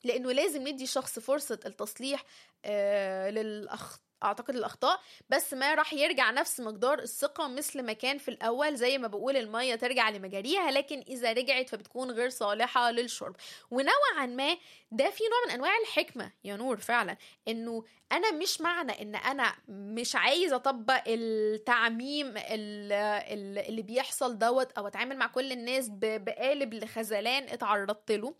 لانه لازم ندي شخص فرصه التصليح آه للاخطاء اعتقد الاخطاء بس ما راح يرجع نفس مقدار الثقه مثل ما كان في الاول زي ما بقول الميه ترجع لمجاريها لكن اذا رجعت فبتكون غير صالحه للشرب ونوعا ما ده في نوع من انواع الحكمه يا نور فعلا انه انا مش معنى ان انا مش عايز اطبق التعميم اللي بيحصل دوت او اتعامل مع كل الناس بقالب لخذلان اتعرضت له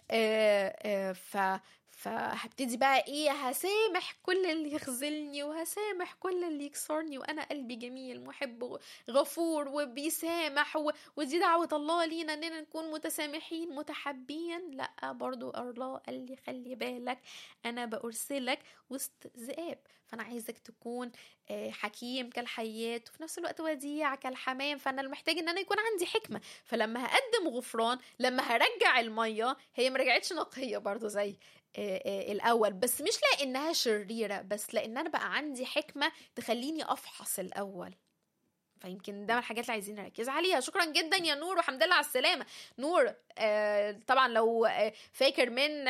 ف فهبتدي بقى ايه هسامح كل اللي يخذلني وهسامح كل اللي يكسرني وانا قلبي جميل محب غفور وبيسامح و... ودي دعوة الله لينا اننا نكون متسامحين متحبين لا برضو الله قال لي خلي بالك انا بأرسلك وسط ذئاب فانا عايزك تكون حكيم كالحيات وفي نفس الوقت وديع كالحمام فانا المحتاج ان انا يكون عندي حكمه فلما هقدم غفران لما هرجع الميه هي ما رجعتش نقيه برضو زي الاول بس مش لانها شريره بس لان انا بقى عندي حكمه تخليني افحص الاول فيمكن ده من الحاجات اللي عايزين نركز عليها شكرا جدا يا نور والحمد لله على السلامه نور آه طبعا لو آه فاكر من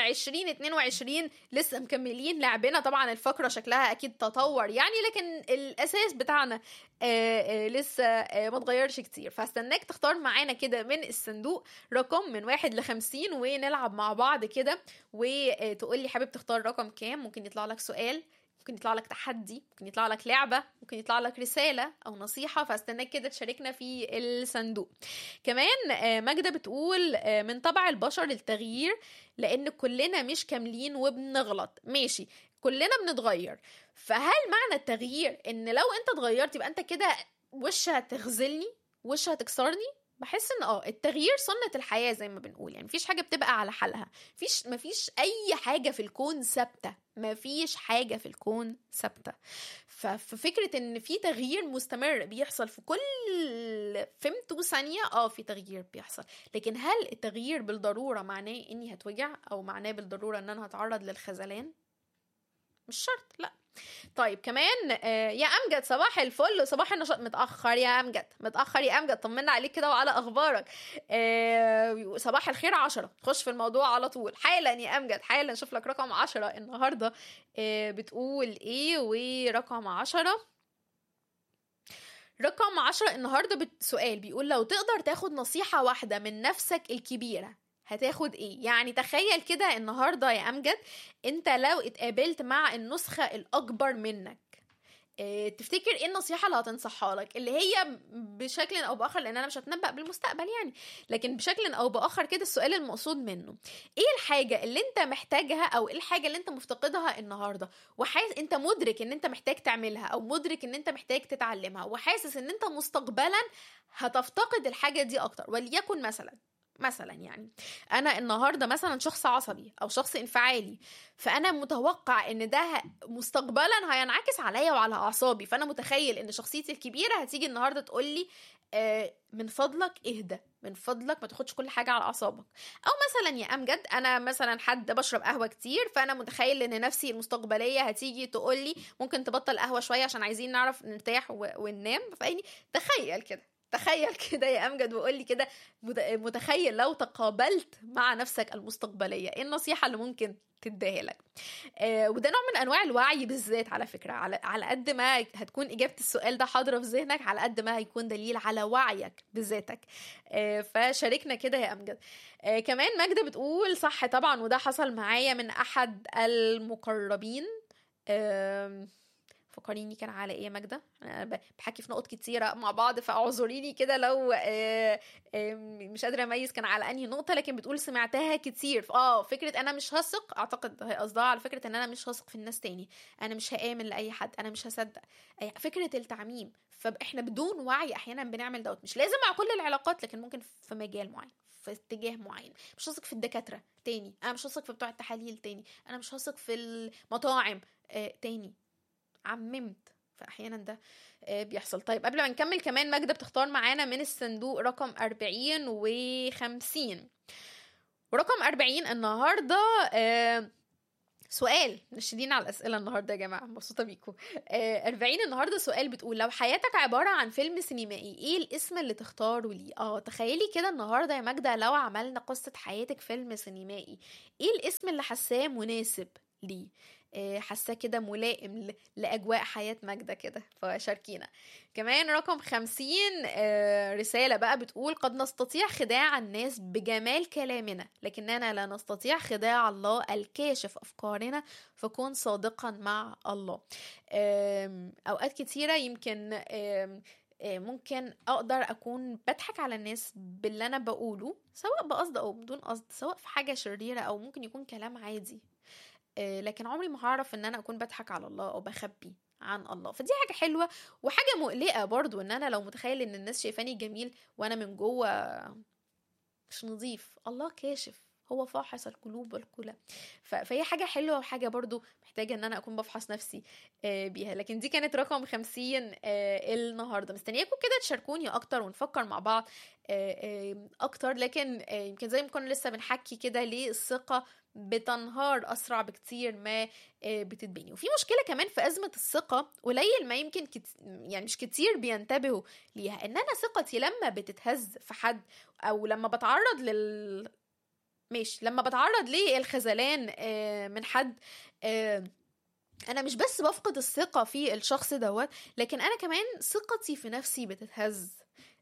2022 لسه مكملين لعبنا طبعا الفقره شكلها اكيد تطور يعني لكن الاساس بتاعنا آه آه لسه آه ما اتغيرش كتير فهستناك تختار معانا كده من الصندوق رقم من واحد لخمسين ونلعب مع بعض كده وتقول لي حابب تختار رقم كام ممكن يطلع لك سؤال ممكن يطلع لك تحدي ممكن يطلع لك لعبة ممكن يطلع لك رسالة أو نصيحة فاستناك كده تشاركنا في الصندوق كمان ماجدة بتقول من طبع البشر التغيير لأن كلنا مش كاملين وبنغلط ماشي كلنا بنتغير فهل معنى التغيير ان لو انت اتغيرت يبقى انت كده وش هتخذلني وش هتكسرني بحس ان اه التغيير سنة الحياة زي ما بنقول يعني مفيش حاجة بتبقى على حالها مفيش مفيش أي حاجة في الكون ثابتة مفيش حاجة في الكون ثابتة ففكرة ان في تغيير مستمر بيحصل في كل فهمتوا ثانية اه في تغيير بيحصل لكن هل التغيير بالضرورة معناه اني هتوجع او معناه بالضرورة ان انا هتعرض للخذلان مش شرط لا طيب كمان آه يا امجد صباح الفل وصباح النشاط متاخر يا امجد متاخر يا امجد طمنا عليك كده وعلى اخبارك آه صباح الخير عشرة خش في الموضوع على طول حالا يا امجد حالا نشوف لك رقم عشرة النهارده آه بتقول ايه ورقم عشرة رقم عشرة النهارده سؤال بيقول لو تقدر تاخد نصيحة واحدة من نفسك الكبيرة هتاخد ايه يعني تخيل كده النهارده يا امجد انت لو اتقابلت مع النسخه الاكبر منك اه تفتكر ايه النصيحه اللي هتنصحها لك اللي هي بشكل او باخر لان انا مش هتنبأ بالمستقبل يعني لكن بشكل او باخر كده السؤال المقصود منه ايه الحاجه اللي انت محتاجها او ايه الحاجه اللي انت مفتقدها النهارده وحاسس انت مدرك ان انت محتاج تعملها او مدرك ان انت محتاج تتعلمها وحاسس ان انت مستقبلا هتفتقد الحاجه دي اكتر وليكن مثلا مثلا يعني انا النهارده مثلا شخص عصبي او شخص انفعالي فانا متوقع ان ده مستقبلا هينعكس عليا وعلى اعصابي فانا متخيل ان شخصيتي الكبيره هتيجي النهارده تقول لي آه من فضلك اهدى من فضلك ما تاخدش كل حاجه على اعصابك او مثلا يا امجد انا مثلا حد بشرب قهوه كتير فانا متخيل ان نفسي المستقبليه هتيجي تقول لي ممكن تبطل قهوه شويه عشان عايزين نعرف نرتاح وننام فاني تخيل كده تخيل كده يا امجد وقول لي كده متخيل لو تقابلت مع نفسك المستقبليه ايه النصيحه اللي ممكن تديها لك آه وده نوع من انواع الوعي بالذات على فكره على على قد ما هتكون اجابه السؤال ده حاضره في ذهنك على قد ما هيكون دليل على وعيك بذاتك آه فشاركنا كده يا امجد آه كمان ماجده بتقول صح طبعا وده حصل معايا من احد المقربين آه فكريني كان على ايه يا ماجده بحكي في نقط كتيره مع بعض فاعذريني كده لو مش قادره اميز كان على انهي نقطه لكن بتقول سمعتها كتير اه فكره انا مش هثق اعتقد هي قصدها على فكره ان انا مش هثق في الناس تاني انا مش هامن لاي حد انا مش هصدق فكره التعميم فاحنا بدون وعي احيانا بنعمل دوت مش لازم مع كل العلاقات لكن ممكن في مجال معين في اتجاه معين مش هثق في الدكاتره تاني انا مش هثق في بتوع التحاليل تاني انا مش هثق في المطاعم آه تاني عممت فاحيانا ده بيحصل طيب قبل ما نكمل كمان ماجده بتختار معانا من الصندوق رقم 40 و 50 ورقم 40 النهارده سؤال نشدين على الأسئلة النهاردة يا جماعة مبسوطة بيكم آه 40 النهاردة سؤال بتقول لو حياتك عبارة عن فيلم سينمائي ايه الاسم اللي تختاره ليه اه تخيلي كده النهاردة يا ماجدة لو عملنا قصة حياتك فيلم سينمائي ايه الاسم اللي حاساه مناسب ليه آه، حاساه كده ملائم ل- لأجواء حياة ماجدة كده فشاركينا كمان رقم خمسين آه، رسالة بقى بتقول قد نستطيع خداع الناس بجمال كلامنا لكننا لا نستطيع خداع الله الكاشف أفكارنا فكن صادقا مع الله آم، أوقات كتيرة يمكن آم، آه، ممكن أقدر أكون بضحك على الناس باللي أنا بقوله سواء بقصد أو بدون قصد سواء في حاجة شريرة أو ممكن يكون كلام عادي آه، لكن عمري ما هعرف ان انا اكون بضحك على الله او بخبي عن الله فدي حاجه حلوه وحاجه مقلقه برضو ان انا لو متخيل ان الناس شايفاني جميل وانا من جوه مش نظيف الله كاشف هو فاحص القلوب والقلى ف- فهي حاجة حلوة وحاجة برضو محتاجة ان انا اكون بفحص نفسي آه، بيها لكن دي كانت رقم خمسين آه، النهاردة مستنياكم كده تشاركوني اكتر ونفكر مع بعض آه، آه، اكتر لكن آه، يمكن زي ما كنا لسه بنحكي كده ليه الثقة بتنهار اسرع بكتير ما آه، بتتبني وفي مشكله كمان في ازمه الثقه قليل ما يمكن كت... يعني مش كتير بينتبهوا ليها ان انا ثقتي لما بتتهز في حد او لما بتعرض لل ماشي لما بتعرض للخذلان آه، من حد آه، انا مش بس بفقد الثقه في الشخص دوت لكن انا كمان ثقتي في نفسي بتتهز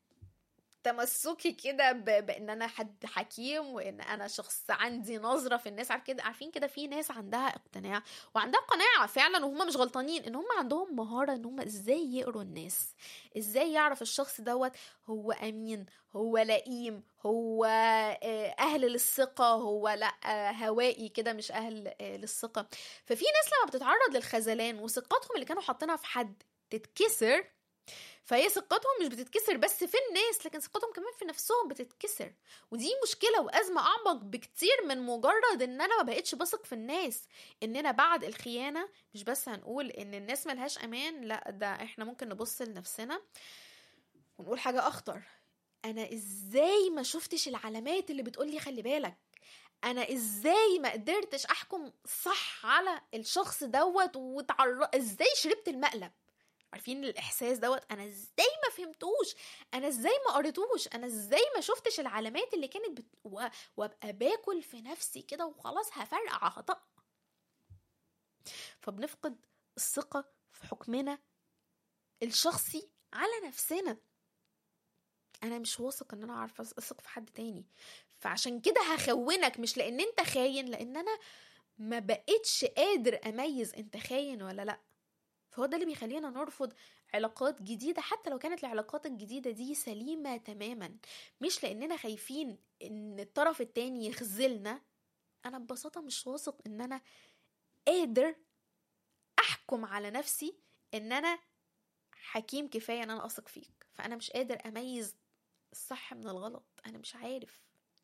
تمسكي كده ب... بان انا حد حكيم وان انا شخص عندي نظره في الناس عارف كده عارفين كده في ناس عندها اقتناع وعندها قناعه فعلا وهم مش غلطانين ان هم عندهم مهاره ان هم ازاي يقروا الناس ازاي يعرف الشخص دوت هو امين هو لئيم هو آه، اهل للثقه هو لا آه، هوائي كده مش اهل آه، للثقه ففي ناس لما بتتعرض للخذلان وثقتهم اللي كانوا حاطينها في حد تتكسر فهي ثقتهم مش بتتكسر بس في الناس لكن ثقتهم كمان في نفسهم بتتكسر ودي مشكلة وأزمة أعمق بكتير من مجرد إن أنا ما بقتش بثق في الناس إننا بعد الخيانة مش بس هنقول إن الناس ملهاش أمان لا ده إحنا ممكن نبص لنفسنا ونقول حاجة أخطر أنا إزاي ما شفتش العلامات اللي بتقولي خلي بالك انا ازاي ما قدرتش احكم صح على الشخص دوت وتعر... ازاي شربت المقلب عارفين الاحساس دوت انا ازاي ما فهمتوش انا ازاي ما قريتوش انا ازاي ما شفتش العلامات اللي كانت بت... و... وابقى باكل في نفسي كده وخلاص هفرقع هطق فبنفقد الثقة في حكمنا الشخصي على نفسنا انا مش واثق ان انا عارفه اثق في حد تاني فعشان كده هخونك مش لان انت خاين لان انا ما بقتش قادر اميز انت خاين ولا لا فهو ده اللي بيخلينا نرفض علاقات جديدة حتى لو كانت العلاقات الجديدة دي سليمة تماما مش لأننا خايفين إن الطرف التاني يخذلنا أنا ببساطة مش واثق إن أنا قادر أحكم على نفسي إن أنا حكيم كفاية إن أنا أثق فيك فأنا مش قادر أميز الصح من الغلط أنا مش عارف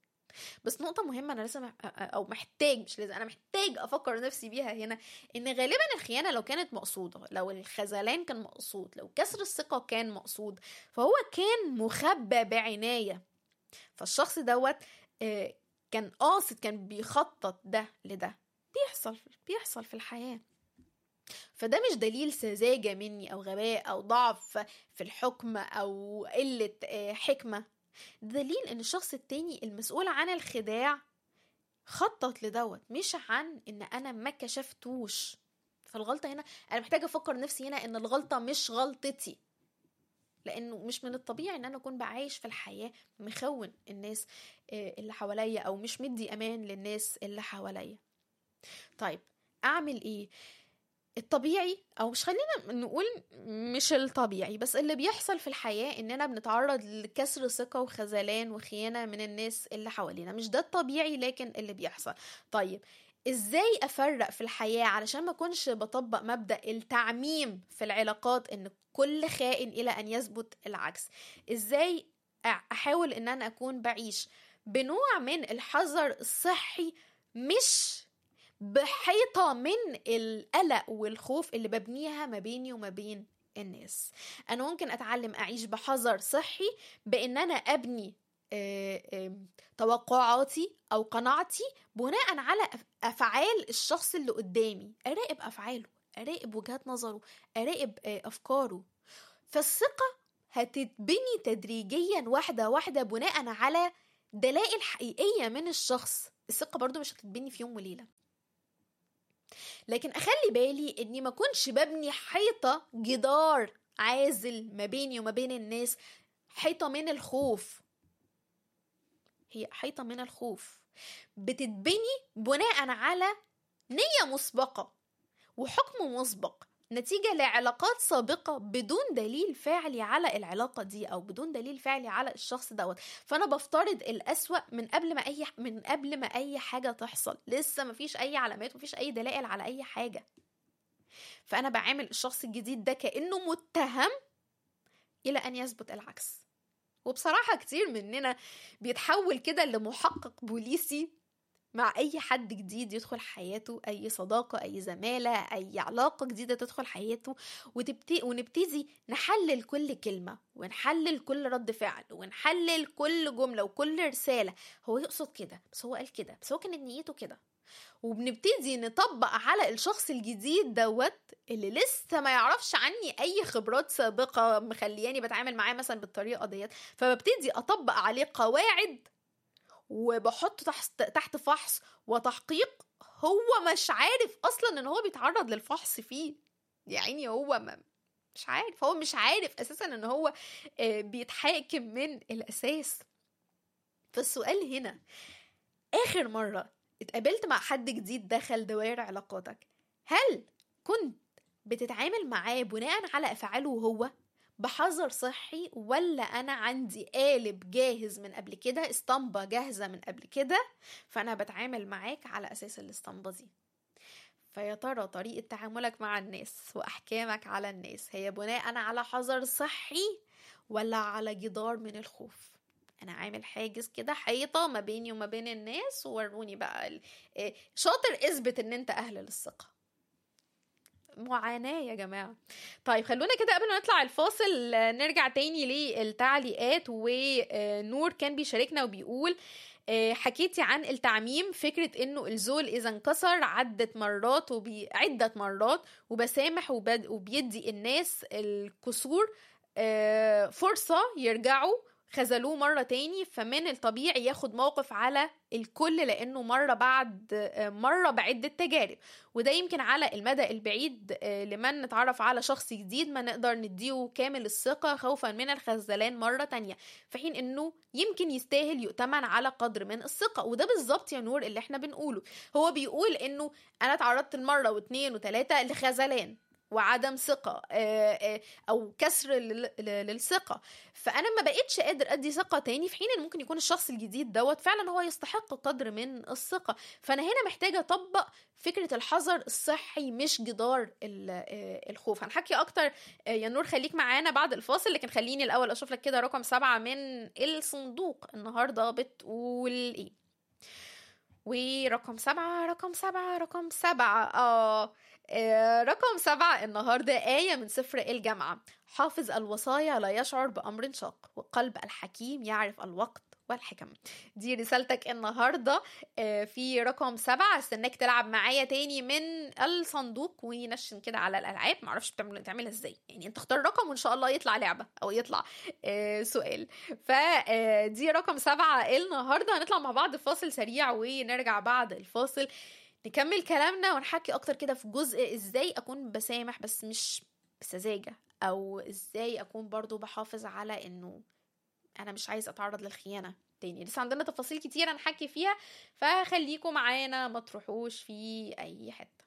بس نقطة مهمة أنا لازم أو محتاج مش لازم أنا محتاج أفكر نفسي بيها هنا إن غالبا الخيانة لو كانت مقصودة لو الخذلان كان مقصود لو كسر الثقة كان مقصود فهو كان مخبى بعناية فالشخص دوت آه، كان قاصد كان بيخطط ده لده بيحصل بيحصل في الحياة فده مش دليل سذاجة مني أو غباء أو ضعف في الحكم أو قلة آه، حكمة ده دليل ان الشخص التاني المسؤول عن الخداع خطط لدوت مش عن ان انا ما كشفتوش فالغلطه هنا انا محتاجه افكر نفسي هنا ان الغلطه مش غلطتي لانه مش من الطبيعي ان انا اكون بعايش في الحياه مخون الناس آه، اللي حواليا او مش مدي امان للناس اللي حواليا طيب اعمل ايه الطبيعي او مش خلينا نقول مش الطبيعي بس اللي بيحصل في الحياة اننا بنتعرض لكسر ثقة وخذلان وخيانة من الناس اللي حوالينا مش ده الطبيعي لكن اللي بيحصل طيب ازاي افرق في الحياة علشان ما اكونش بطبق مبدأ التعميم في العلاقات ان كل خائن الى ان يثبت العكس ازاي احاول ان انا اكون بعيش بنوع من الحذر الصحي مش بحيطة من القلق والخوف اللي ببنيها ما بيني وما بين الناس أنا ممكن أتعلم أعيش بحذر صحي بإن أنا أبني آه، آه، توقعاتي أو قناعتي بناء على افعال الشخص اللي قدامي اراقب افعاله اراقب وجهات نظره اراقب آه، افكاره فالثقه هتتبني تدريجيا واحده واحده بناء على دلائل حقيقيه من الشخص الثقه برضو مش هتتبني في يوم وليله لكن اخلي بالي اني ما كنش ببني حيطه جدار عازل ما بيني وما بين الناس حيطه من الخوف هي حيطه من الخوف بتتبني بناء على نيه مسبقه وحكم مسبق نتيجة لعلاقات سابقة بدون دليل فعلي على العلاقة دي أو بدون دليل فعلي على الشخص دوت فأنا بفترض الأسوأ من قبل ما أي من قبل ما أي حاجة تحصل لسه مفيش أي علامات مفيش أي دلائل على أي حاجة فأنا بعامل الشخص الجديد ده كأنه متهم إلى أن يثبت العكس وبصراحة كتير مننا بيتحول كده لمحقق بوليسي مع اي حد جديد يدخل حياته اي صداقه اي زماله اي علاقه جديده تدخل حياته وتبتدي ونبتدي نحلل كل كلمه ونحلل كل رد فعل ونحلل كل جمله وكل رساله هو يقصد كده بس هو قال كده بس هو كانت نيته كده وبنبتدي نطبق على الشخص الجديد دوت اللي لسه ما يعرفش عني اي خبرات سابقه مخلياني بتعامل معاه مثلا بالطريقه ديت فببتدي اطبق عليه قواعد وبحط تحت تحت فحص وتحقيق هو مش عارف اصلا ان هو بيتعرض للفحص فيه يعني هو ما مش عارف هو مش عارف اساسا ان هو آه، بيتحاكم من الاساس فالسؤال هنا اخر مره اتقابلت مع حد جديد دخل دوائر علاقاتك هل كنت بتتعامل معاه بناء على افعاله هو بحذر صحي ولا انا عندي قالب جاهز من قبل كده اسطمبة جاهزة من قبل كده فانا بتعامل معاك على اساس الاسطمبة دي فيا ترى طريقة تعاملك مع الناس وأحكامك على الناس هي بناء على حذر صحي ولا على جدار من الخوف أنا عامل حاجز كده حيطة ما بيني وما بين الناس ووروني بقى إيه، شاطر اثبت إن أنت أهل للثقة معاناة يا جماعة طيب خلونا كده قبل ما نطلع الفاصل نرجع تاني للتعليقات ونور كان بيشاركنا وبيقول آه، حكيتي عن التعميم فكرة انه الزول اذا انكسر عدة مرات وبي... عدة مرات وبسامح وبد... وبيدي الناس الكسور آه، فرصة يرجعوا خذلوه مرة تاني فمن الطبيعي ياخد موقف على الكل لأنه مرة بعد مرة بعدة تجارب وده يمكن على المدى البعيد لمن نتعرف على شخص جديد ما نقدر نديه كامل الثقة خوفا من الخذلان مرة تانية في حين انه يمكن يستاهل يؤتمن على قدر من الثقة وده بالظبط يا نور اللي احنا بنقوله هو بيقول انه انا تعرضت لمرة واثنين وثلاثة لخذلان وعدم ثقة آه، آه، أو كسر للثقة فأنا ما بقتش قادر أدي ثقة تاني في حين إن ممكن يكون الشخص الجديد دوت فعلا هو يستحق قدر من الثقة فأنا هنا محتاجة أطبق فكرة الحذر الصحي مش جدار آه، الخوف هنحكي أكتر يا نور خليك معانا بعد الفاصل لكن خليني الأول أشوف لك كده رقم سبعة من الصندوق النهاردة بتقول إيه ورقم سبعة رقم سبعة رقم سبعة اه آه، رقم سبعة النهاردة آية من سفر الجامعة حافظ الوصايا لا يشعر بأمر شاق وقلب الحكيم يعرف الوقت والحكم دي رسالتك النهاردة آه، في رقم سبعة استناك تلعب معايا تاني من الصندوق ونشن كده على الألعاب معرفش بتعمل تعملها ازاي يعني انت اختار رقم وان شاء الله يطلع لعبة او يطلع آه، سؤال فدي رقم سبعة النهاردة هنطلع مع بعض فاصل سريع ونرجع بعد الفاصل نكمل كلامنا ونحكي اكتر كده في جزء ازاي اكون بسامح بس مش بسذاجه او ازاي اكون برضو بحافظ على انه انا مش عايز اتعرض للخيانه تاني لسه عندنا تفاصيل كتيره نحكي فيها فخليكم معانا ما تروحوش في اي حته